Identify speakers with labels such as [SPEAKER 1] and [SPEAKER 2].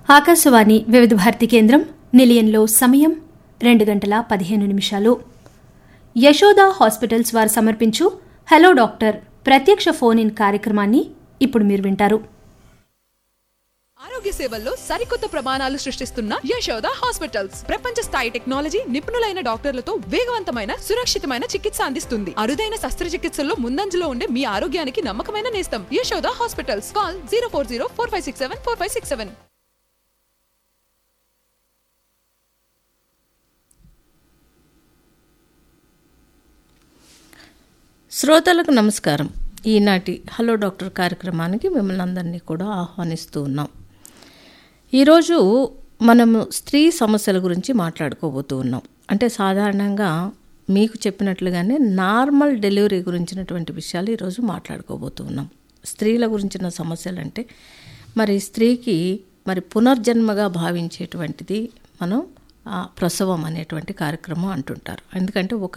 [SPEAKER 1] ఆకాశవాణి వివిధ భారతి కేంద్రం నిలయంలో సమయం రెండు గంటల పదిహేను నిమిషాలు యశోద హాస్పిటల్స్ వారు సమర్పించు హలో డాక్టర్ ప్రత్యక్ష ఫోన్ ఇన్ కార్యక్రమాన్ని ఇప్పుడు మీరు వింటారు
[SPEAKER 2] ఆరోగ్య సేవల్లో సరికొత్త ప్రమాణాలు సృష్టిస్తున్న యశోద హాస్పిటల్స్ ప్రపంచ స్థాయి టెక్నాలజీ నిపుణులైన డాక్టర్లతో వేగవంతమైన సురక్షితమైన చికిత్స అందిస్తుంది అరుదైన శస్త్రచికిత్సల్లో ముందంజలో ఉండే మీ ఆరోగ్యానికి నమ్మకమైన నేస్తం Yashoda hospitals call zero four zero four five six seven four five six seven
[SPEAKER 3] శ్రోతలకు నమస్కారం ఈనాటి హలో డాక్టర్ కార్యక్రమానికి మిమ్మల్ని అందరినీ కూడా ఆహ్వానిస్తూ ఉన్నాం ఈరోజు మనము స్త్రీ సమస్యల గురించి మాట్లాడుకోబోతూ ఉన్నాం అంటే సాధారణంగా మీకు చెప్పినట్లుగానే నార్మల్ డెలివరీ గురించినటువంటి విషయాలు ఈరోజు మాట్లాడుకోబోతూ ఉన్నాం స్త్రీల గురించిన సమస్యలు అంటే మరి స్త్రీకి మరి పునర్జన్మగా భావించేటువంటిది మనం ఆ ప్రసవం అనేటువంటి కార్యక్రమం అంటుంటారు ఎందుకంటే ఒక